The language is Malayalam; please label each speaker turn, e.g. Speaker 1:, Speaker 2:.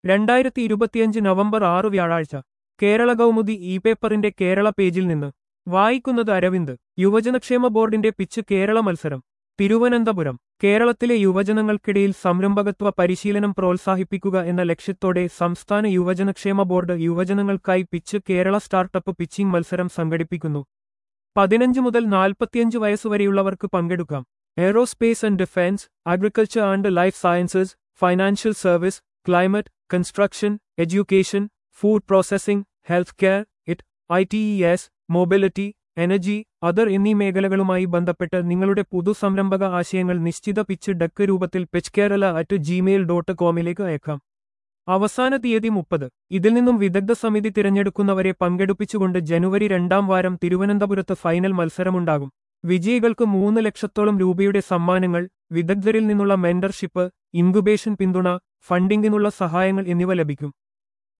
Speaker 1: രണ്ടായിരത്തി ഇരുപത്തിയഞ്ച് നവംബർ ആറ് വ്യാഴാഴ്ച കേരള കൗമുദി ഇ പേപ്പറിന്റെ കേരള പേജിൽ നിന്ന് വായിക്കുന്നത് അരവിന്ദ് യുവജനക്ഷേമ ബോർഡിന്റെ പിച്ച് കേരള മത്സരം തിരുവനന്തപുരം കേരളത്തിലെ യുവജനങ്ങൾക്കിടയിൽ സംരംഭകത്വ പരിശീലനം പ്രോത്സാഹിപ്പിക്കുക എന്ന ലക്ഷ്യത്തോടെ സംസ്ഥാന യുവജനക്ഷേമ ബോർഡ് യുവജനങ്ങൾക്കായി പിച്ച് കേരള സ്റ്റാർട്ടപ്പ് പിച്ചിംഗ് മത്സരം സംഘടിപ്പിക്കുന്നു പതിനഞ്ച് മുതൽ നാൽപ്പത്തിയഞ്ച് വയസ്സുവരെയുള്ളവർക്ക് പങ്കെടുക്കാം aerospace and defence agriculture and life sciences financial service climate construction education food processing health care it I T E S mobility energy other എന്നീ മേഖലകളുമായി ബന്ധപ്പെട്ട് നിങ്ങളുടെ പുതുസംരംഭക ആശയങ്ങൾ നിശ്ചിത പിച്ച് ഡക്ക് രൂപത്തിൽ pitch Kerala at gmail dot കോമിലേക്ക് അയക്കാം അവസാന തീയതി മുപ്പത് ഇതിൽ നിന്നും വിദഗ്ധ സമിതി തിരഞ്ഞെടുക്കുന്നവരെ പങ്കെടുപ്പിച്ചുകൊണ്ട് ജനുവരി രണ്ടാം വാരം തിരുവനന്തപുരത്ത് ഫൈനൽ മത്സരമുണ്ടാകും വിജയികൾക്ക് മൂന്ന് ലക്ഷത്തോളം രൂപയുടെ സമ്മാനങ്ങൾ വിദഗ്ധരിൽ നിന്നുള്ള മെന്റർഷിപ്പ് ഇൻകുബേഷൻ പിന്തുണ ഫണ്ടിങ്ങിനുള്ള സഹായങ്ങൾ എന്നിവ ലഭിക്കും